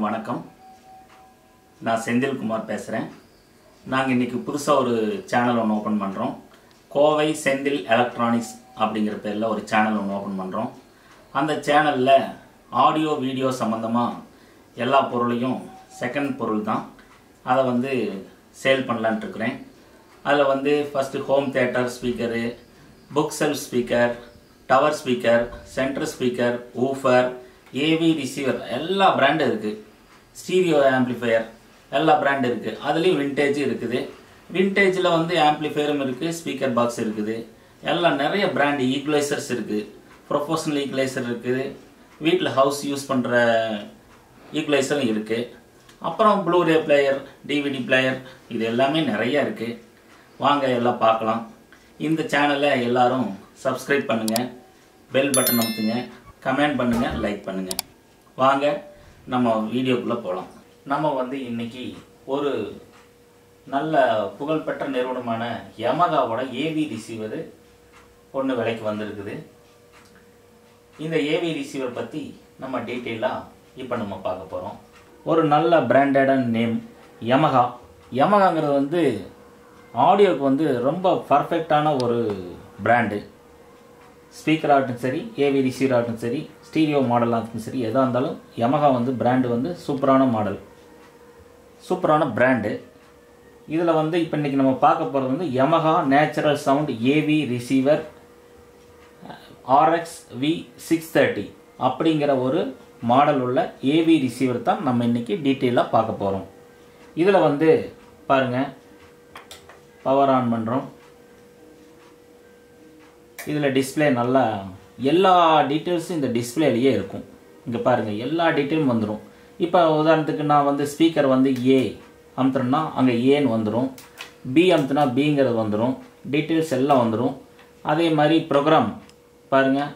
வணக்கம் நான் செந்தில்குமார் பேசுகிறேன் நாங்கள் இன்றைக்கி புதுசாக ஒரு சேனல் ஒன்று ஓப்பன் பண்ணுறோம் கோவை செந்தில் எலக்ட்ரானிக்ஸ் அப்படிங்கிற பேரில் ஒரு சேனல் ஒன்று ஓப்பன் பண்ணுறோம் அந்த சேனலில் ஆடியோ வீடியோ சம்மந்தமாக எல்லா பொருளையும் செகண்ட் பொருள் தான் அதை வந்து சேல் பண்ணலான்ட்டு இருக்கிறேன் அதில் வந்து first home theatre speaker book shelf speaker tower speaker centre speaker woofer AV receiver எல்லா பிராண்டும் இருக்குது ஸ்டீரியோ ஆம்ப்ளிஃபையர் எல்லா பிராண்ட் இருக்குது அதுலேயும் விண்டேஜ் இருக்குது விண்டேஜில் வந்து ஆம்ப்ளிஃபையரும் இருக்குது ஸ்பீக்கர் பாக்ஸ் இருக்குது எல்லாம் நிறைய பிராண்ட் ஈக்குவலைசர்ஸ் இருக்குது ப்ரொஃபஷனல் ஈக்குவலைசர் இருக்குது வீட்டில் ஹவுஸ் யூஸ் பண்ணுற ஈக்குவலைசரும் இருக்குது அப்புறம் ப்ளூரே பிளேயர் டிவிடி பிளேயர் இது எல்லாமே நிறைய இருக்குது வாங்க எல்லாம் பார்க்கலாம் இந்த சேனலை எல்லாரும் சப்ஸ்கிரைப் பண்ணுங்கள் பெல் பட்டன் அமுத்துங்க கமெண்ட் பண்ணுங்கள் லைக் பண்ணுங்கள் வாங்க நம்ம வீடியோக்குள்ளே போகலாம் நம்ம வந்து இன்னைக்கு ஒரு நல்ல புகழ்பெற்ற நிறுவனமான யமகாவோட ஏவி ரிசீவர் ஒன்று விலைக்கு வந்திருக்குது இந்த ஏவி ரிசீவர் பற்றி நம்ம டீட்டெயிலாக இப்போ நம்ம பார்க்க போகிறோம் ஒரு நல்ல பிராண்டடான நேம் யமகா யமகாங்கிறது வந்து ஆடியோக்கு வந்து ரொம்ப பர்ஃபெக்டான ஒரு பிராண்டு ஸ்பீக்கர் ஆகட்டும் சரி ஏவி ரிசீவர் ஆகட்டும் சரி ஸ்டீரியோ மாடல் ஆகட்டும் சரி எதாக இருந்தாலும் யமகா வந்து பிராண்டு வந்து சூப்பரான மாடல் சூப்பரான பிராண்டு இதில் வந்து இப்போ இன்றைக்கி நம்ம பார்க்க போகிறது வந்து Yamaha natural sound AV receiver RX V six thirty அப்படிங்கிற ஒரு மாடல் உள்ள ஏவி ரிசீவர் தான் நம்ம இன்றைக்கி டீட்டெயிலாக பார்க்க போகிறோம் இதில் வந்து பாருங்கள் பவர் ஆன் பண்ணுறோம் இதில் டிஸ்பிளே நல்லா எல்லா டீட்டெயில்ஸும் இந்த டிஸ்பிளேலேயே இருக்கும் இங்கே பாருங்கள் எல்லா டீட்டெயிலும் வந்துடும் இப்போ உதாரணத்துக்கு நான் வந்து ஸ்பீக்கர் வந்து ஏ அமுத்துறேன்னா அங்கே ஏன்னு வந்துடும் பி அமுத்துனா பிங்கிறது வந்துடும் டீட்டெயில்ஸ் எல்லாம் வந்துடும் அதே மாதிரி ப்ரோக்ராம் பாருங்கள்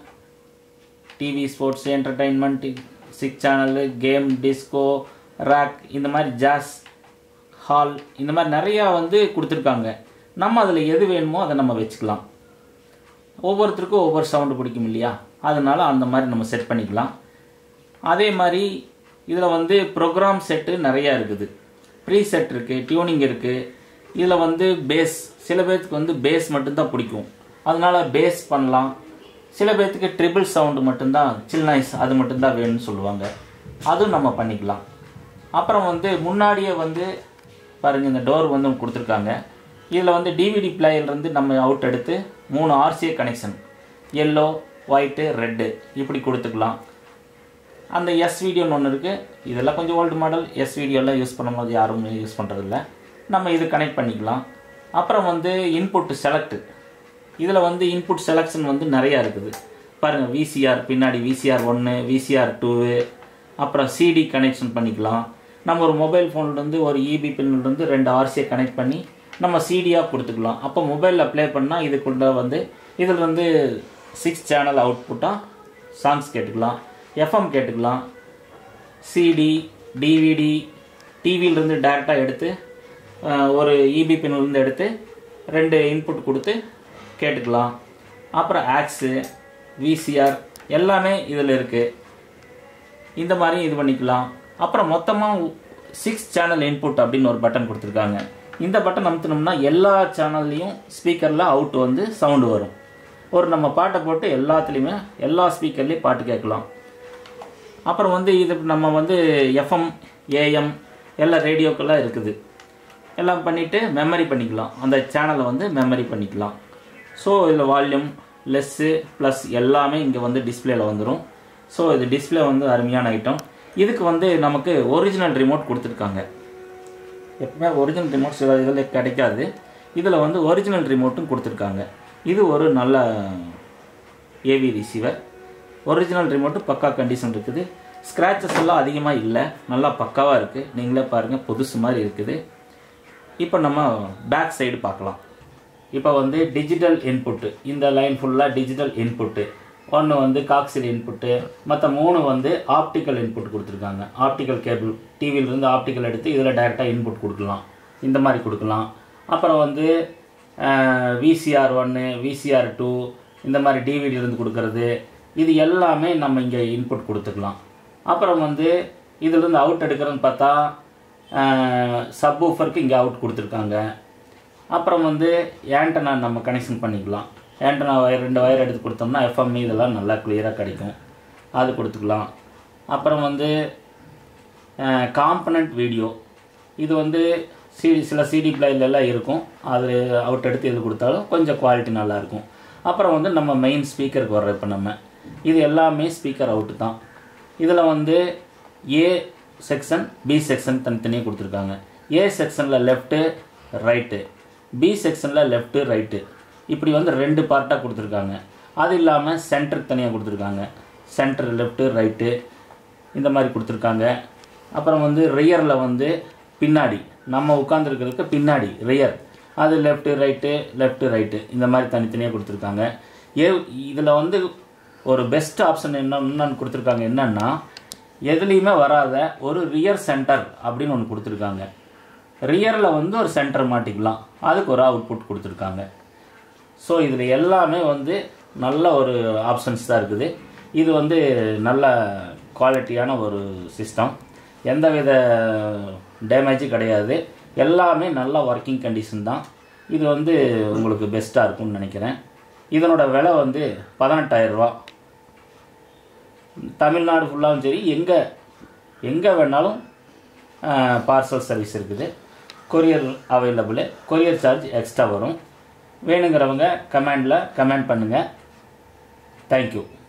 TV sports entertainment six channel game disco rock இந்த மாதிரி ஜாஸ் ஹால் இந்த மாதிரி நிறையா வந்து கொடுத்துருக்காங்க நம்ம அதில் எது வேணுமோ அதை நம்ம வச்சுக்கலாம் ஒவ்வொருத்தருக்கும் ஒவ்வொரு சவுண்டு பிடிக்கும் இல்லையா அதனால் அந்த மாதிரி நம்ம செட் பண்ணிக்கலாம் அதே மாதிரி இதில் வந்து ப்ரோக்ராம் செட்டு நிறையா இருக்குது ப்ரீ செட் இருக்குது டியூனிங் இருக்குது இதில் வந்து பேஸ் சில பேர்த்துக்கு வந்து பேஸ் மட்டும்தான் பிடிக்கும் அதனால் பேஸ் பண்ணலாம் சில பேர்த்துக்கு ட்ரிபிள் சவுண்டு மட்டும்தான் சில் நாய்ஸ் அது மட்டும்தான் வேணும்னு சொல்லுவாங்க அதுவும் நம்ம பண்ணிக்கலாம் அப்புறம் வந்து முன்னாடியே வந்து பாருங்கள் இந்த டோர் வந்து கொடுத்துருக்காங்க இதில் வந்து டிவிடி பிளேயர்லேருந்து நம்ம அவுட் எடுத்து மூணு RCA connection yellow white red இப்படி கொடுத்துக்கலாம் அந்த எஸ் வீடியோன்னு ஒன்று இருக்குது இதெல்லாம் கொஞ்சம் ஓல்டு மாடல் எஸ் வீடியோலாம் யூஸ் பண்ணும்போது யாரும் யூஸ் பண்ணுறதில்ல நம்ம இது கனெக்ட் பண்ணிக்கலாம் அப்புறம் வந்து இன்புட் செலக்ட் இதில் வந்து இன்புட் செலக்ஷன் வந்து நிறையா இருக்குது பாருங்கள் விசிஆர் பின்னாடி விசிஆர் ஒன்று விசிஆர் டூவு அப்புறம் சிடி கனெக்ஷன் பண்ணிக்கலாம் நம்ம ஒரு மொபைல் ஃபோன்லேருந்து ஒரு இபி பின்லேருந்து ரெண்டு ஆர்சியை கனெக்ட் பண்ணி நம்ம சிடியாக கொடுத்துக்கலாம் அப்போ மொபைலில் ப்ளே பண்ணால் இதுக்குள்ள வந்து இதில் வந்து சிக்ஸ் சேனல் அவுட்புட்டாக சாங்ஸ் கேட்டுக்கலாம் எஃப்எம் கேட்டுக்கலாம் சிடி டிவிடி டிவியிலேருந்து டேரெக்டாக எடுத்து ஒரு இபி பின்லேருந்து எடுத்து ரெண்டு இன்புட் கொடுத்து கேட்டுக்கலாம் அப்புறம் ஆக்ஸு விசிஆர் எல்லாமே இதில் இருக்குது இந்த மாதிரி இது பண்ணிக்கலாம் அப்புறம் மொத்தமாக சிக்ஸ் சேனல் இன்புட் அப்படின்னு ஒரு பட்டன் கொடுத்துருக்காங்க இந்த பட்டன் அமுத்தினோம்னா எல்லா சேனல்லையும் ஸ்பீக்கரில் அவுட் வந்து சவுண்டு வரும் ஒரு நம்ம பாட்டை போட்டு எல்லாத்துலேயுமே எல்லா ஸ்பீக்கர்லேயும் பாட்டு கேட்கலாம் அப்புறம் வந்து இது நம்ம வந்து எஃப்எம் ஏஎம் எல்லா ரேடியோக்கெல்லாம் இருக்குது எல்லாம் பண்ணிவிட்டு மெமரி பண்ணிக்கலாம் அந்த சேனலை வந்து மெமரி பண்ணிக்கலாம் ஸோ இதில் வால்யூம் லெஸ்ஸு ப்ளஸ் எல்லாமே இங்கே வந்து டிஸ்பிளேல வந்துடும் ஸோ இது டிஸ்பிளே வந்து அருமையான ஐட்டம் இதுக்கு வந்து நமக்கு ஒரிஜினல் ரிமோட் கொடுத்துருக்காங்க எப்பவுமே ஒரிஜினல் ரிமோட் சில இதில் கிடைக்காது இதில் வந்து ஒரிஜினல் ரிமோட்டும் கொடுத்துருக்காங்க இது ஒரு நல்ல ஏவி ரிசீவர் ஒரிஜினல் ரிமோட்டு பக்கா கண்டிஷன் இருக்குது ஸ்க்ராச்சஸ் எல்லாம் அதிகமாக இல்லை நல்லா பக்காவாக இருக்குது நீங்களே பாருங்கள் புதுசு மாதிரி இருக்குது இப்போ நம்ம பேக் சைடு பார்க்கலாம் இப்போ வந்து டிஜிட்டல் இன்புட்டு இந்த லைன் ஃபுல்லாக டிஜிட்டல் இன்புட்டு ஒன்று வந்து காக்சில் இன்புட்டு மற்ற மூணு வந்து ஆப்டிக்கல் இன்புட் கொடுத்துருக்காங்க ஆப்டிக்கல் கேபிள் டிவியிலேருந்து ஆப்டிக்கல் எடுத்து இதில் டைரெக்டாக இன்புட் கொடுக்கலாம் இந்த மாதிரி கொடுக்கலாம் அப்புறம் வந்து விசிஆர் ஒன்று விசிஆர் டூ இந்த மாதிரி டிவிடியிலேருந்து கொடுக்கறது இது எல்லாமே நம்ம இங்கே இன்புட் கொடுத்துக்கலாம் அப்புறம் வந்து இதுலேருந்து அவுட் எடுக்கிறோன்னு பார்த்தா சப் ஊஃபருக்கு இங்கே அவுட் கொடுத்துருக்காங்க அப்புறம் வந்து ஏண்டனா நம்ம கனெக்ஷன் பண்ணிக்கலாம் ஏண்டனா வயர் ரெண்டு வயர் எடுத்து கொடுத்தோம்னா எஃப்எம் இதெல்லாம் நல்லா கிளியராக கிடைக்கும் அது கொடுத்துக்கலாம் அப்புறம் வந்து காம்பனண்ட் வீடியோ இது வந்து சிடி சில சிடி பிளேயர்லாம் இருக்கும் அது அவுட் எடுத்து இது கொடுத்தாலும் கொஞ்சம் குவாலிட்டி நல்லாயிருக்கும் அப்புறம் வந்து நம்ம மெயின் ஸ்பீக்கருக்கு வர்ற இப்போ நம்ம இது எல்லாமே ஸ்பீக்கர் அவுட்டு தான் இதில் வந்து ஏ செக்ஷன் பி செக்ஷன் தனித்தனியாக கொடுத்துருக்காங்க ஏ செக்ஷனில் லெஃப்ட்டு ரைட்டு பி செக்ஷனில் லெஃப்ட்டு ரைட்டு இப்படி வந்து ரெண்டு பார்ட்டாக கொடுத்துருக்காங்க அது இல்லாமல் சென்டருக்கு தனியாக கொடுத்துருக்காங்க சென்டர் லெஃப்ட்டு ரைட்டு இந்த மாதிரி கொடுத்துருக்காங்க அப்புறம் வந்து ரியரில் வந்து பின்னாடி நம்ம உட்காந்துருக்கிறதுக்கு பின்னாடி ரியர் அது லெஃப்ட்டு ரைட்டு லெஃப்ட்டு ரைட்டு இந்த மாதிரி தனித்தனியாக கொடுத்துருக்காங்க ஏ இதில் வந்து ஒரு பெஸ்ட் ஆப்ஷன் என்ன என்னன்னு கொடுத்துருக்காங்க என்னன்னா எதுலேயுமே வராத ஒரு ரியர் சென்டர் அப்படின்னு ஒன்று கொடுத்துருக்காங்க ரியரில் வந்து ஒரு சென்டர் மாட்டிக்கலாம் அதுக்கு ஒரு அவுட்புட் கொடுத்துருக்காங்க ஸோ இதில் எல்லாமே வந்து நல்ல ஒரு ஆப்ஷன்ஸ் தான் இருக்குது இது வந்து நல்ல குவாலிட்டியான ஒரு சிஸ்டம் எந்தவித டேமேஜும் கிடையாது எல்லாமே நல்ல ஒர்க்கிங் கண்டிஷன் தான் இது வந்து உங்களுக்கு பெஸ்ட்டாக இருக்கும்னு நினைக்கிறேன் இதனோட விலை வந்து பதினெட்டாயிரரூவா தமிழ்நாடு ஃபுல்லாகவும் சரி எங்கே எங்கே வேணாலும் பார்சல் சர்வீஸ் இருக்குது courier available courier charge extra வரும் வேணுங்கிறவங்க கமெண்டில் கமெண்ட் பண்ணுங்கள் தேங்க்யூ